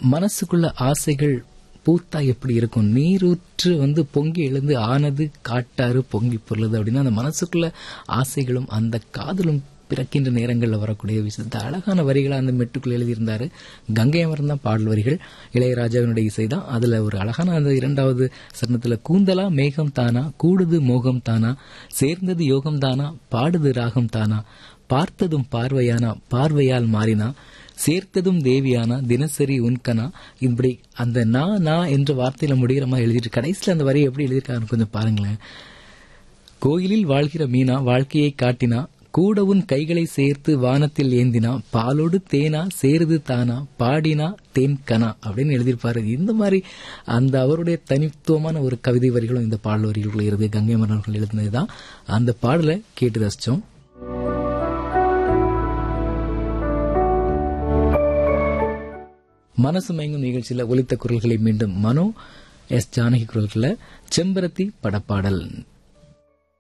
மனசுக்குள்ள ஆசைகள் பூத்தா எப்படி இருக்கும் நீரூற்று வந்து பொங்கி எழுந்து ஆனது காட்டாறு பொங்கி பொருளுது அப்படின்னா அந்த மனசுக்குள்ள ஆசைகளும் அந்த காதலும் பிறக்கின்ற நேரங்களில் வரக்கூடிய விஷயத்த அழகான வரிகளை அந்த மெட்டுக்குள்ள எழுதியிருந்தாரு கங்கை அமர்ந்தான் தான் பாடல் வரிகள் இளையராஜாவினுடைய இசை தான் அதுல ஒரு அழகான அந்த இரண்டாவது சரணத்துல கூந்தலா மேகம் தானா கூடுது மோகம் தானா சேர்ந்தது யோகம் தானா பாடுது ராகம் தானா பார்த்ததும் பார்வையானா பார்வையால் மாறினா சேர்த்ததும் தேவியானா தினசரி உன்கனா இப்படி அந்த நா நா என்ற வார்த்தையில முடிகிற மாதிரி எழுதிட்டு கடைசியில் அந்த வரியை எப்படி எழுதியிருக்காருன்னு கொஞ்சம் பாருங்களேன் கோயிலில் வாழ்கிற மீனா வாழ்க்கையை காட்டினா கூட உன் கைகளை சேர்த்து வானத்தில் ஏந்தினா பாலோடு தேனா சேருது தானா பாடினா தேன் கனா அப்படின்னு எழுதியிருப்பாரு இந்த மாதிரி அந்த அவருடைய தனித்துவமான ஒரு கவிதை வரிகளும் இந்த பாடல் வரிகளுக்குள்ள இருக்கு கங்கை மன்னர்கள் எழுதினதுதான் அந்த பாடலை கேட்டு ரசிச்சோம் மனசு மயங்கும் நிகழ்ச்சியில ஒலித்த குரல்களை மீண்டும் மனோ எஸ் ஜானகி குரல்கள செம்பருத்தி படப்பாடல்